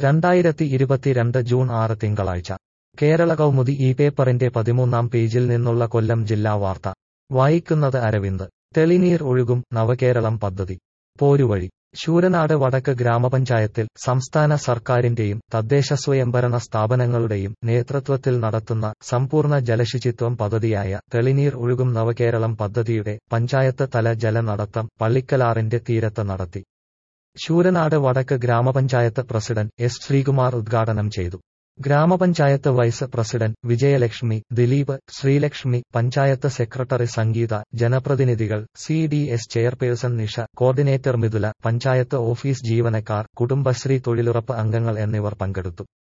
രണ്ടായിരത്തി ഇരുപത്തിരണ്ട് ജൂൺ ആറ് തിങ്കളാഴ്ച കേരള കൗമുദി ഈ പേപ്പറിന്റെ പതിമൂന്നാം പേജിൽ നിന്നുള്ള കൊല്ലം ജില്ലാ വാർത്ത വായിക്കുന്നത് അരവിന്ദ് തെളിനീർ ഒഴുകും നവകേരളം പദ്ധതി പോരുവഴി ശൂരനാട് വടക്ക് ഗ്രാമപഞ്ചായത്തിൽ സംസ്ഥാന സർക്കാരിന്റെയും തദ്ദേശ സ്വയംഭരണ സ്ഥാപനങ്ങളുടെയും നേതൃത്വത്തിൽ നടത്തുന്ന സമ്പൂർണ്ണ ജലശുചിത്വം പദ്ധതിയായ തെളിനീർ ഒഴുകും നവകേരളം പദ്ധതിയുടെ പഞ്ചായത്ത് തല ജല നടത്തം പള്ളിക്കലാറിന്റെ തീരത്ത് നടത്തി ശൂരനാട് വടക്ക് ഗ്രാമപഞ്ചായത്ത് പ്രസിഡന്റ് എസ് ശ്രീകുമാർ ഉദ്ഘാടനം ചെയ്തു ഗ്രാമപഞ്ചായത്ത് vice president Vijayalakshmi Dileep Sreelakshmi panchayat secretary Sangeetha ജനപ്രതിനിധികൾ C D S chairperson Nisha coordinator Mithula panchayat office ജീവനക്കാർ കുടുംബശ്രീ തൊഴിലുറപ്പ് അംഗങ്ങൾ എന്നിവർ പങ്കെടുത്തു